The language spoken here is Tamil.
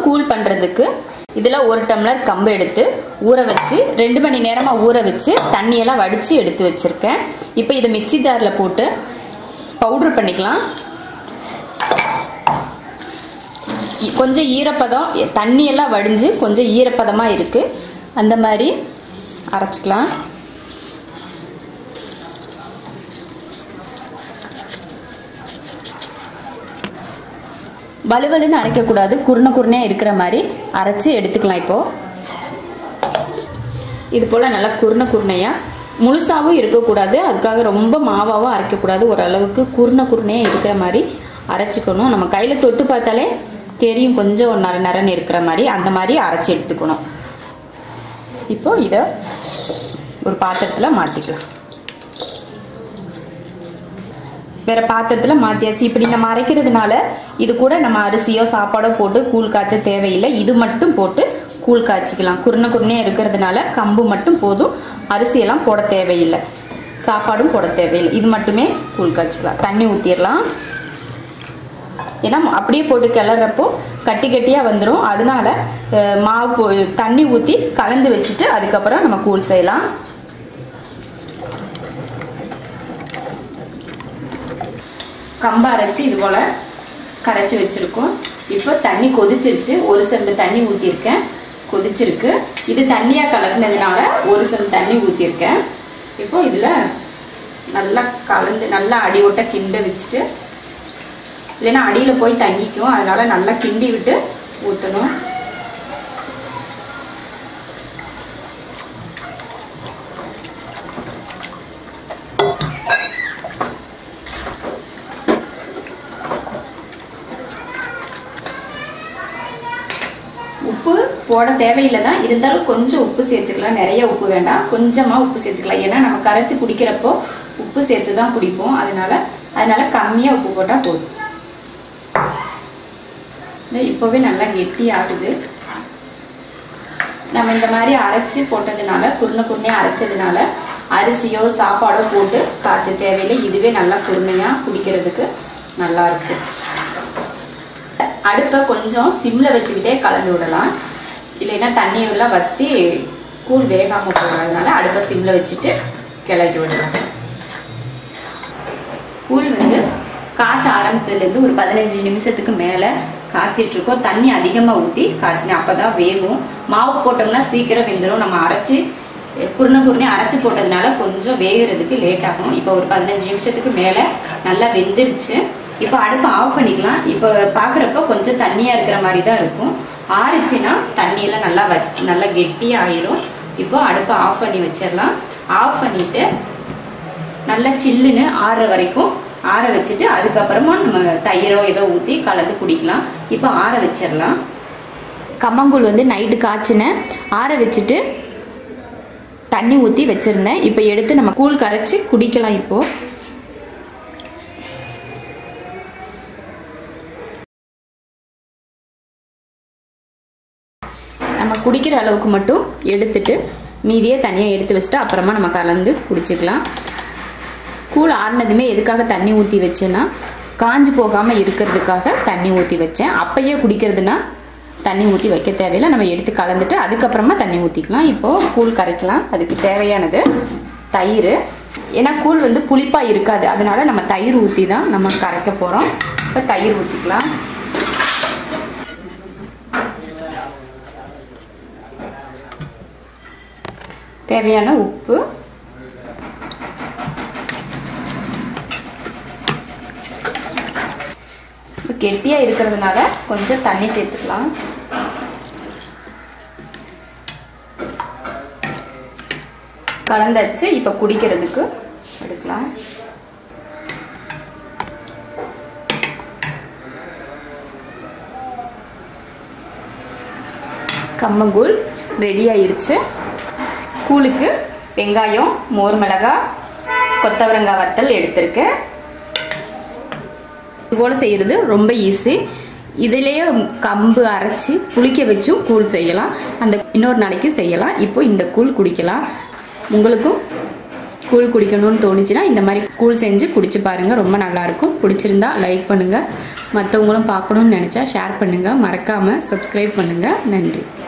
கூல் பண்ணுறதுக்கு இதில் ஒரு டம்ளர் கம்பு எடுத்து ஊற வச்சு ரெண்டு மணி நேரமாக ஊற வச்சு தண்ணியெல்லாம் வடித்து எடுத்து வச்சுருக்கேன் இப்போ இதை மிக்ஸி ஜாரில் போட்டு பவுட்ரு பண்ணிக்கலாம் இ- கொஞ்சம் ஈரப்பதம் தண்ணியெல்லாம் வடிஞ்சு கொஞ்சம் ஈரப்பதமாக இருக்குது அந்த மாதிரி அரைச்சிக்கலாம் வலுவலுன்னு அரைக்கக்கூடாது குருணை குருணையாக இருக்கிற மாதிரி அரைச்சி எடுத்துக்கலாம் இப்போது இது போல் நல்லா குருணை குருணையாக முழுசாகவும் இருக்கக்கூடாது அதுக்காக ரொம்ப மாவாகவும் அரைக்கக்கூடாது ஓரளவுக்கு குருணை குருணையாக இருக்கிற மாதிரி அரைச்சிக்கணும் நம்ம கையில் தொட்டு பார்த்தாலே தெரியும் கொஞ்சம் நர நரன்னு இருக்கிற மாதிரி அந்த மாதிரி அரைச்சி எடுத்துக்கணும் இப்போ இதை ஒரு பாத்திரத்தில் மாற்றிக்கலாம் வேற பாத்திரத்தில் மாற்றியாச்சு இப்படி நம்ம அரைக்கிறதுனால இது கூட நம்ம அரிசியோ சாப்பாடோ போட்டு கூழ் காய்ச்ச தேவையில்லை இது மட்டும் போட்டு கூழ் காய்ச்சிக்கலாம் குருணை குருணையாக இருக்கிறதுனால கம்பு மட்டும் போதும் அரிசியெல்லாம் போட தேவையில்லை சாப்பாடும் போட தேவையில்லை இது மட்டுமே கூழ் காய்ச்சிக்கலாம் தண்ணி ஊற்றிடலாம் ஏன்னா அப்படியே போட்டு கிளறப்போ கட்டி கட்டியாக வந்துடும் அதனால அஹ், மாவு போ- தண்ணி ஊற்றி கலந்து வச்சுட்டு அதுக்கப்புறம் நம்ம கூழ் செய்யலாம் கம்பை அரைச்சி இது போல் கரைச்சி வச்சுருக்கோம் இப்போ தண்ணி கொதிச்சிருச்சு ஒரு செம்பு தண்ணி ஊற்றிருக்கேன் கொதிச்சிருக்கு இது தண்ணியாக கலக்குனதுனால ஒரு செம்பு தண்ணி ஊற்றிருக்கேன் இப்போ இதில் நல்லா கலந்து நல்லா அடி ஒட்ட கிண்ட வச்சுட்டு இல்லைன்னா அடியில் போய் தங்கிக்கும் அதனால நல்லா கிண்டி விட்டு ஊற்றணும் உப்பு போட தேவையில்லை தான் இருந்தாலும் கொஞ்சம் உப்பு சேர்த்துக்கலாம் நிறைய உப்பு வேண்டாம் கொஞ்சமாக உப்பு சேர்த்துக்கலாம் ஏன்னா நம்ம கரைச்சி குடிக்கிறப்போ உப்பு சேர்த்து தான் குடிப்போம் அதனால அதனால கம்மியாக உப்பு போட்டால் போதும் இது இப்போவே நல்லா கெட்டி ஆகுது நம்ம இந்த மாதிரி அரைச்சி போட்டதுனால குருணை குருணையாக அரைச்சதுனால அரிசியோ சாப்பாடோ போட்டு காய்ச்ச தேவையில்லை இதுவே நல்லா குருணையாக குடிக்கிறதுக்கு நல்லா இருக்கு அடுப்பை கொஞ்சம் சிம்ல வச்சுக்கிட்டே கலந்து விடலாம் இல்லைன்னா தண்ணியெல்லாம் வற்றி கூழ் வேகாமல் போகிறதுனால அடுப்பை சிம்ல வச்சுட்டு கிளறி விடலாம் கூழ் வந்து காய்ச்ச ஆரம்பிச்சதுலேருந்து ஒரு பதினஞ்சு நிமிஷத்துக்கு மேலே காய்ச்சிட்டு இருக்கோம் தண்ணி அதிகமாக ஊற்றி காய்ச்சினேன் அப்போ தான் வேகும் மாவு போட்டோம்னா சீக்கிரம் வெந்துடும் நம்ம அரைச்சி குருணை குருணை அரைச்சி போட்டதுனால கொஞ்சம் வேகிறதுக்கு லேட் ஆகும் இப்போ ஒரு பதினஞ்சு நிமிஷத்துக்கு மேலே நல்லா வெந்துருச்சு இப்போ அடுப்பை ஆஃப் பண்ணிக்கலாம் இப்போ பார்க்குறப்ப கொஞ்சம் தண்ணியாக இருக்கிற மாதிரி தான் இருக்கும் ஆறுச்சுன்னா தண்ணியெல்லாம் நல்லா வ நல்லா கெட்டியாக ஆயிரும் இப்போ அடுப்பை ஆஃப் பண்ணி வச்சிடலாம் ஆஃப் பண்ணிவிட்டு நல்லா சில்லுன்னு ஆறுற வரைக்கும் ஆற வச்சுட்டு அதுக்கப்புறமா நம்ம தயிரோ ஏதோ ஊற்றி கலந்து குடிக்கலாம் இப்போ ஆற வச்சிடலாம் கம்மங்கூழ் வந்து நைட்டு காய்ச்சினேன் ஆற வச்சுட்டு தண்ணி ஊற்றி வச்சுருந்தேன் இப்போ எடுத்து நம்ம கூழ் கரைச்சி குடிக்கலாம் இப்போது நம்ம குடிக்கிற அளவுக்கு மட்டும் எடுத்துட்டு மீதியே தனியாக எடுத்து வச்சுட்டு அப்புறமா நம்ம கலந்து குடிச்சிக்கலாம் கூழ் ஆறுனதுமே எதுக்காக தண்ணி ஊற்றி வச்சேன்னா காஞ்சு போகாமல் இருக்கிறதுக்காக தண்ணி ஊற்றி வச்சேன் அப்பயே குடிக்கிறதுனா தண்ணி ஊற்றி வைக்க தேவையில்லை நம்ம எடுத்து கலந்துட்டு அதுக்கப்புறமா தண்ணி ஊற்றிக்கலாம் இப்போது கூழ் கரைக்கலாம் அதுக்கு தேவையானது தயிர் ஏன்னா கூழ் வந்து புளிப்பாக இருக்காது அதனால நம்ம தயிர் ஊற்றி தான் நம்ம கரைக்க போகிறோம் இப்போ தயிர் ஊற்றிக்கலாம் தேவையான உப்பு இப்போ கெட்டியாக இருக்கிறதுனால கொஞ்சம் தண்ணி சேர்த்துக்கலாம் கலந்தாச்சு இப்போ குடிக்கிறதுக்கு எடுக்கலாம் கம்மங்கூழ் ரெடி ஆயிருச்சு கூழுக்கு வெங்காயம் மோர் மிளகாய் கொத்தவரங்காய் வத்தல் எடுத்திருக்கேன் இது போல் செய்கிறது ரொம்ப ஈஸி இதிலேயே கம்பு அரைச்சி புளிக்க வச்சும் கூழ் செய்யலாம் அந்த இன்னொரு நாளைக்கு செய்யலாம் இப்போ இந்த கூழ் குடிக்கலாம் உங்களுக்கும் கூழ் குடிக்கணும்னு தோணுச்சுன்னா இந்த மாதிரி கூழ் செஞ்சு குடிச்சு பாருங்கள் ரொம்ப நல்லாயிருக்கும் பிடிச்சிருந்தா லைக் பண்ணுங்கள் மற்றவங்களும் பார்க்கணும்னு நினச்சா ஷேர் பண்ணுங்கள் மறக்காமல் சப்ஸ்கிரைப் பண்ணுங்கள் நன்றி